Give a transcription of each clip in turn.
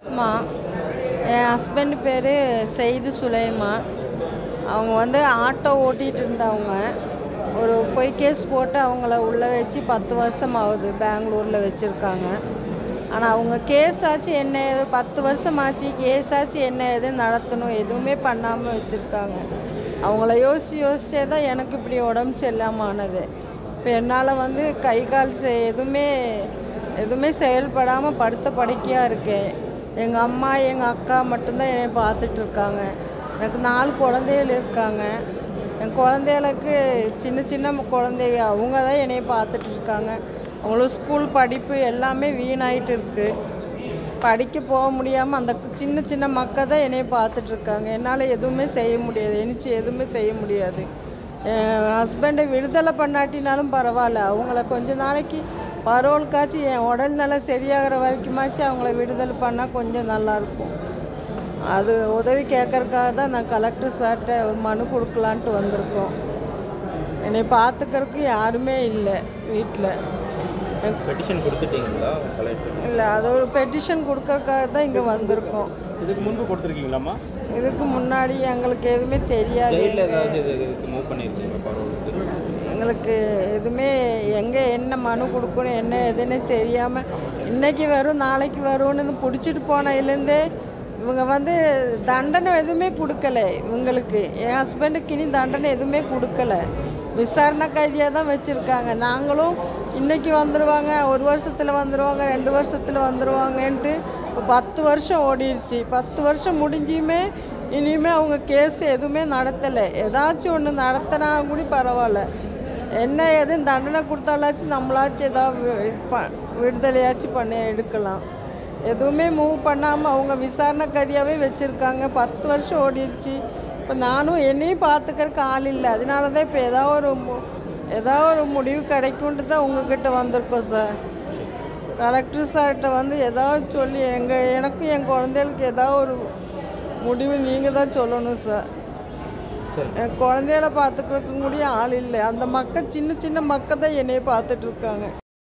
அம்மா என் ஹஸ்பண்ட் பேர் செயிது சுலைமான் அவங்க வந்து ஆட்டோ ஓட்டிகிட்டு இருந்தவங்க ஒரு பொய் கேஸ் போட்டு அவங்கள உள்ளே வச்சு பத்து வருஷம் ஆகுது பெங்களூரில் வச்சுருக்காங்க ஆனால் அவங்க கேஸ் ஆச்சு என்ன ஏது பத்து வருஷம் ஆச்சு கேஸ் ஆச்சு என்ன ஏது நடத்தணும் எதுவுமே பண்ணாமல் வச்சுருக்காங்க அவங்கள யோசித்து யோசிச்சே தான் எனக்கு இப்படி உடம்பு சரியில்லாம ஆனது இப்போ என்னால் வந்து கை கால் செ எதுவுமே எதுவுமே செயல்படாமல் படுத்த படுக்கையாக இருக்கேன் எங்கள் அம்மா எங்கள் அக்கா மட்டும்தான் என்னை பார்த்துட்டு இருக்காங்க எனக்கு நாலு குழந்தைகள் இருக்காங்க என் குழந்தைகளுக்கு சின்ன சின்ன குழந்தைங்க அவங்க தான் என்னை பார்த்துட்டு இருக்காங்க அவங்களும் ஸ்கூல் படிப்பு எல்லாமே வீணாயிட்டு இருக்கு படிக்க போக முடியாமல் அந்த சின்ன சின்ன மக்கள் தான் என்னைய பார்த்துட்டு இருக்காங்க என்னால் எதுவுமே செய்ய முடியாது எனிச்சு எதுவுமே செய்ய முடியாது என் ஹஸ்பண்டை விடுதலை பண்ணாட்டினாலும் பரவாயில்ல அவங்கள கொஞ்ச நாளைக்கு பரோலுக்காச்சும் என் உடல்நல சரியாகிற வரைக்குமாச்சும் அவங்கள விடுதலை பண்ணால் கொஞ்சம் நல்லாயிருக்கும் அது உதவி கேட்கறதுக்காக தான் நான் கலெக்டர் சார்கிட்ட ஒரு மனு கொடுக்கலான்ட்டு வந்திருக்கோம் என்னை பார்த்துக்கறதுக்கு யாருமே இல்லை வீட்டில் பெட்டிஷன் கொடுத்துட்டீங்களா கலெக்டர் இல்லை அது ஒரு பெட்டிஷன் கொடுக்கறதுக்காக தான் இங்கே வந்திருக்கோம் இதுக்கு முன்பு கொடுத்துருக்கீங்களாம்மா இதுக்கு முன்னாடி எங்களுக்கு எதுவுமே தெரியாது ஜெயிலில் ஏதாவது இது இதுக்கு மூவ் பண்ணியிருக்கீங்க பரவாயில்ல எங்களுக்கு எதுவுமே எங்கே என்ன மனு கொடுக்கணும் என்ன எதுன்னு தெரியாமல் இன்னைக்கு வரும் நாளைக்கு வரும்னு பிடிச்சிட்டு போனதுலேருந்தே இவங்க வந்து தண்டனை எதுவுமே கொடுக்கல இவங்களுக்கு என் ஹஸ்பண்டுக்கு இனி தண்டனை எதுவுமே கொடுக்கல விசாரணை கைதியாக தான் வச்சுருக்காங்க நாங்களும் இன்னைக்கு வந்துடுவாங்க ஒரு வருஷத்தில் வந்துடுவாங்க ரெண்டு வருஷத்தில் வந்துடுவாங்கன்ட்டு இப்போ பத்து வருஷம் ஓடிடுச்சு பத்து வருஷம் முடிஞ்சியுமே இனிமே அவங்க கேஸ் எதுவுமே நடத்தலை ஏதாச்சும் ஒன்று நடத்தினா கூட பரவாயில்ல என்ன எதுவும் தண்டனை கொடுத்தாலாச்சும் நம்மளாச்சும் ஏதாவது வி- ப- விடுதலையாச்சும் பண்ணி எடுக்கலாம் எதுவுமே மூவ் பண்ணாமல் அவங்க விசாரணை கைதியாகவே வச்சுருக்காங்க பத்து வருஷம் ஓடிடுச்சு இப்போ நானும் என்னையும் பார்த்துக்கறக்கு ஆள் இல்லை அதனால தான் இப்போ ஏதாவது ஒரு மு- ஏதாவது ஒரு முடிவு கிடைக்கும்ட்டு தான் உங்ககிட்ட வந்திருக்கோம் சார் கலெக்டர் சார்கிட்ட வந்து ஏதாவது சொல்லி எங்கள் எனக்கும் என் குழந்தைகளுக்கு ஏதாவது ஒரு முடிவு நீங்கள் தான் சொல்லணும் சார் சரி என் குழந்தைகள பார்த்துக்கிறதுக்கு கூட ஆள் இல்லை அந்த மக்கள் சின்ன சின்ன மக்கள் தான் என்னைய பார்த்துட்டு இருக்காங்க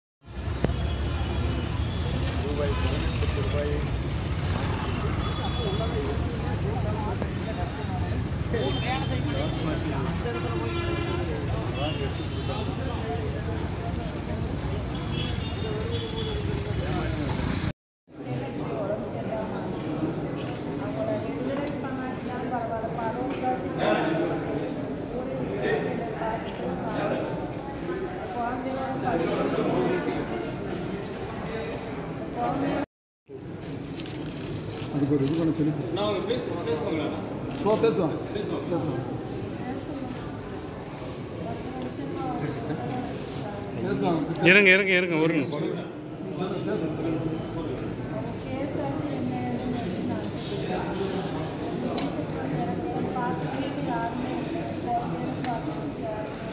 அதுக்கு ஒரு இது பண்ண சொல்லி ஓ பேசுவோம் பேசுவோம் பேசுவாங்க இருங்க இருங்க இருங்க ஒரு நிமிஷம்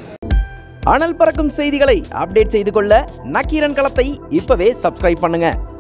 அனல் பறக்கும் செய்திகளை அப்டேட் செய்து கொள்ள நக்கீரன் களத்தை இப்பவே சப்ஸ்கிரைப் பண்ணுங்க